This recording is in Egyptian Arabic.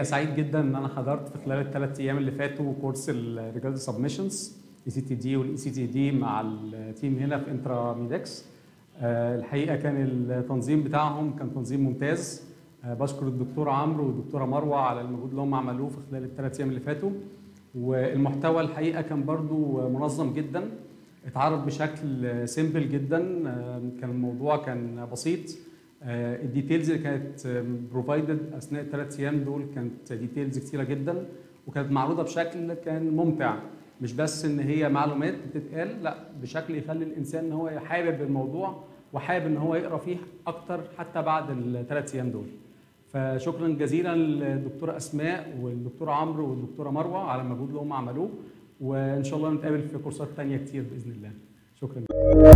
سعيد جدا ان انا حضرت في خلال الثلاث ايام اللي فاتوا كورس الريجارد سبمشنز اي سي تي دي والاي سي تي دي مع التيم هنا في انترا ميدكس آه، الحقيقه كان التنظيم بتاعهم كان تنظيم ممتاز آه، بشكر الدكتور عمرو والدكتوره مروه على المجهود اللي هم عملوه في خلال الثلاث ايام اللي فاتوا والمحتوى الحقيقه كان برضو منظم جدا اتعرض بشكل سيمبل جدا آه، كان الموضوع كان بسيط آه، الديتيلز اللي كانت بروفايدد اثناء الثلاث ايام دول كانت ديتيلز كتيره جدا وكانت معروضه بشكل كان ممتع مش بس ان هي معلومات بتتقال لا بشكل يخلي الانسان ان هو حابب الموضوع وحابب ان هو يقرا فيه اكتر حتى بعد الثلاث ايام دول فشكرا جزيلا للدكتوره اسماء والدكتور عمرو والدكتوره مروه على المجهود اللي هم عملوه وان شاء الله نتقابل في كورسات تانية كتير باذن الله شكرا